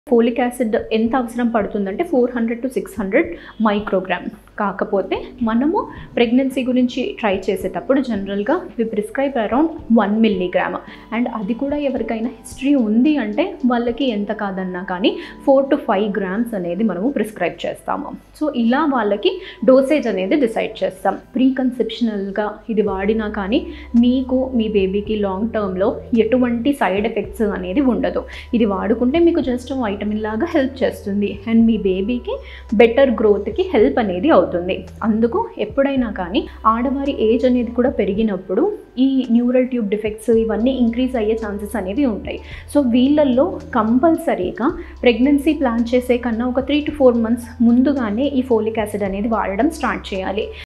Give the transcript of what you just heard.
folic acid ఎంత అవసరం పడుతుందంటే four hundred to six hundred microgram కాకపోతే మనము ప్రెగ్నెన్సీ గురించి ట్రై చేసేటప్పుడు జనరల్గా we prescribe around one milligram and అది కూడా ఎవరికైనా హిస్టరీ ఉంది అంటే వాళ్ళకి ఎంత కాదన్నా కానీ ఫోర్ టు ఫైవ్ గ్రామ్స్ అనేది మనము ప్రిస్క్రైబ్ చేస్తాము సో ఇలా వాళ్ళకి డోసేజ్ అనేది డిసైడ్ చేస్తాం ప్రీ కన్సెప్షనల్గా ఇది వాడినా కానీ మీకు మీ బేబీకి లాంగ్ టర్మ్లో ఎటువంటి సైడ్ ఎఫెక్ట్స్ అనేది ఉండదు ఇది వాడుకుంటే మీకు జస్ట్ వైటమిన్ లాగా హెల్ప్ చేస్తుంది అండ్ మీ బేబీకి బెటర్ గ్రోత్కి హెల్ప్ అనేది అవుతుంది అందుకు ఎప్పుడైనా కానీ ఆడవారి ఏజ్ అనేది కూడా పెరిగినప్పుడు ఈ న్యూరల్ ట్యూబ్ డిఫెక్ట్స్ ఇవన్నీ ఇంక్రీజ్ అయ్యే ఛాన్సెస్ అనేవి ఉంటాయి సో వీళ్ళల్లో కంపల్సరీగా ప్రెగ్నెన్సీ ప్లాన్ చేసే కన్నా ఒక త్రీ టు ఫోర్ మంత్స్ ముందుగానే ఈ ఫోలిక్ యాసిడ్ అనేది వాడడం స్టార్ట్ చేయాలి